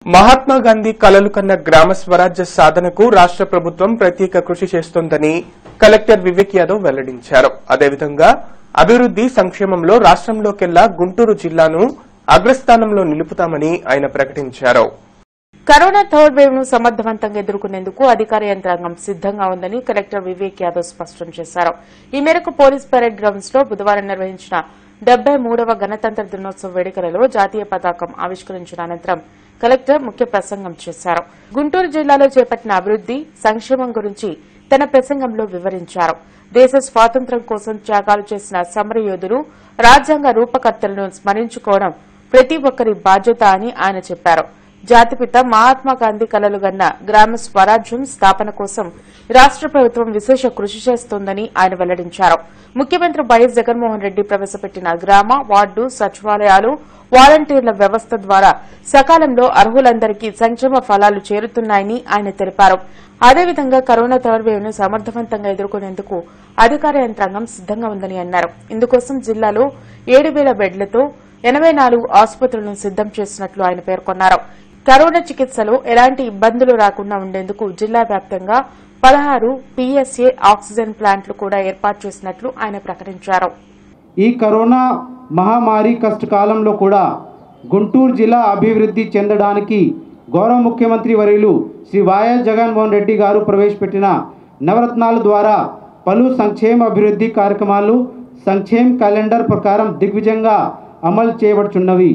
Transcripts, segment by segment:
మహాత్మా గాంధీ కలలు కన్న గ్రామ స్వరాజ్య సాధనకు రాష్ట్ర ప్రభుత్వం ప్రత్యేక కృషి చేస్తోందని కలెక్టర్ వివేక్ యాదవ్ వెల్లడించారు అదేవిధంగా అభివృద్ది సంక్షేమంలో రాష్ట్రంలోకెల్లా గుంటూరు జిల్లాను అగ్రస్థానంలో నిలుపుతామని ఆయన ప్రకటించారు కరోనా థర్డ్ వేవ్ ను సమర్థవంతంగా ఎదుర్కొనేందుకు అధికార యంత్రాంగం సిద్దంగా ఉందని కలెక్టర్ వివేక్ యాదవ్ స్పష్టం చేశారు ఈ మేరకు పోలీస్ పరేడ్ గ్రౌండ్స్ లో బుధవారం నిర్వహించిన డెబ్బై మూడవ గణతంత్ర దినోత్సవ వేడుకలలో జాతీయ పతాకం ఆవిష్కరించిన అనంతరం కలెక్టర్ ముఖ్య ప్రసంగం చేశారు గుంటూరు జిల్లాలో చేపట్టిన అభివృద్ది సంక్షేమం గురించి తన ప్రసంగంలో వివరించారు దేశ స్వాతంత్ర్యం కోసం త్యాగాలు చేసిన సమరయోధులు రాజ్యాంగ రూపకర్తలను స్మరించుకోవడం ప్రతి ఒక్కరి బాధ్యత అని ఆయన చెప్పారు జాతిపిత మహాత్మా గాంధీ కలలుగన్న గ్రామ స్వరాజ్యం స్థాపన కోసం రాష్ట ప్రభుత్వం విశేష కృషి చేస్తోందని ఆయన వెల్లడించారు ముఖ్యమంత్రి వైఎస్ జగన్మోహన్ రెడ్డి ప్రవేశపెట్టిన గ్రామ వార్డు సచివాలయాలు వాలంటీర్ల వ్యవస్థ ద్వారా సకాలంలో అర్హులందరికీ సంక్షేమ ఫలాలు చేరుతున్నాయని ఆయన తెలిపారు అదేవిధంగా కరోనా థర్డ్ వేవ్ ను సమర్థవంతంగా ఎదుర్కొనేందుకు అధికార యంత్రాంగం సిద్దంగా ఉందని అన్నారు ఇందుకోసం జిల్లాలో ఏడు వేల బెడ్లతో ఎనబై నాలుగు ఆసుపత్రులను సిద్దం చేసినట్లు ఆయన పేర్కొన్నారు కరోనా చికిత్సలో ఎలాంటి ఇబ్బందులు రాకుండా ఉండేందుకు జిల్లా వ్యాప్తంగా పదహారు పీఎస్ఏ ఆక్సిజన్ ప్లాంట్లు కూడా ఏర్పాటు చేసినట్లు ఆయన ప్రకటించారు ఈ కరోనా మహమ్మారి కష్టకాలంలో కూడా గుంటూరు జిల్లా అభివృద్ధి చెందడానికి గౌరవ ముఖ్యమంత్రి వర్యులు శ్రీ వైఎస్ జగన్మోహన్ రెడ్డి గారు ప్రవేశపెట్టిన నవరత్నాల ద్వారా పలు సంక్షేమ అభివృద్ధి కార్యక్రమాలు సంక్షేమ క్యాలెండర్ ప్రకారం దిగ్విజయంగా అమలు చేయబడుచున్నవి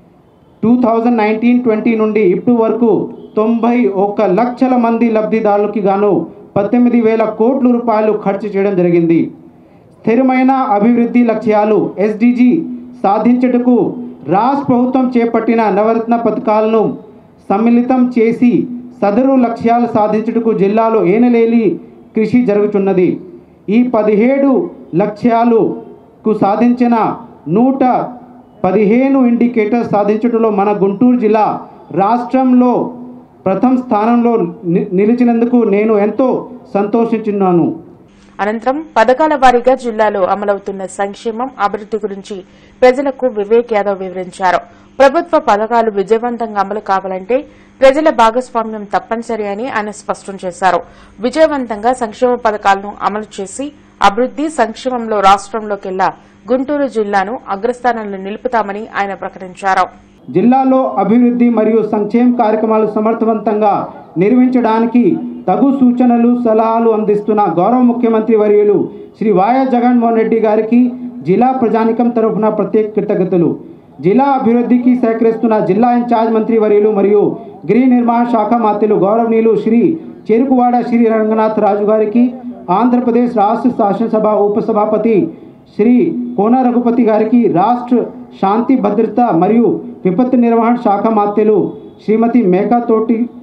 టూ థౌజండ్ నైన్టీన్ ట్వంటీ నుండి ఇప్పటి వరకు తొంభై ఒక్క లక్షల మంది లబ్ధిదారులకి గాను పద్దెనిమిది వేల కోట్ల రూపాయలు ఖర్చు చేయడం జరిగింది స్థిరమైన అభివృద్ధి లక్ష్యాలు ఎస్డిజి సాధించుటకు రాష్ట్ర ప్రభుత్వం చేపట్టిన నవరత్న పథకాలను సమ్మిళితం చేసి సదరు లక్ష్యాలు సాధించుటకు జిల్లాలో ఏనలేని కృషి జరుగుతున్నది ఈ పదిహేడు లక్ష్యాలకు సాధించిన నూట పదిహేను ఇండికేటర్స్ సాధించడంలో మన గుంటూరు జిల్లా రాష్ట్రంలో ప్రథమ స్థానంలో ని- నిలిచినందుకు నేను ఎంతో సంతోషించున్నాను అనంతరం పథకాల వారీగా జిల్లాలో అమలవుతున్న సంక్షేమం అభివృద్ది గురించి ప్రజలకు వివేక్ యాదవ్ వివరించారు ప్రభుత్వ పథకాలు విజయవంతంగా అమలు కావాలంటే ప్రజల భాగస్వామ్యం తప్పనిసరి అని ఆయన స్పష్టం చేశారు విజయవంతంగా సంక్షేమ పథకాలను అమలు చేసి అభివృద్ది సంక్షేమంలో రాష్ట్రంలోకెల్లా గుంటూరు జిల్లాను అగ్రస్థానంలో నిలుపుతామని ఆయన ప్రకటించారు జిల్లాలో అభివృద్ధి మరియు సంక్షేమ కార్యక్రమాలు సమర్థవంతంగా నిర్వహించడానికి తగు సూచనలు సలహాలు అందిస్తున్న గౌరవ ముఖ్యమంత్రి వర్యులు శ్రీ వైఎస్ జగన్మోహన్ రెడ్డి గారికి జిల్లా ప్రజానికం తరఫున ప్రత్యేక కృతజ్ఞతలు జిల్లా అభివృద్ధికి సహకరిస్తున్న జిల్లా ఇన్ఛార్జ్ మంత్రి వర్యులు మరియు గృహ నిర్మాణ శాఖ మంత్రులు గౌరవనీయులు శ్రీ చెరుకువాడ శ్రీ రంగనాథ్ రాజు గారికి ఆంధ్రప్రదేశ్ రాష్ట్ర శాసనసభ ఉపసభాపతి శ్రీ కోన రఘుపతి గారికి రాష్ట్ర శాంతి భద్రత మరియు విపత్తు నిర్వహణ శాఖ మాత్యులు శ్రీమతి మేఘా తోటి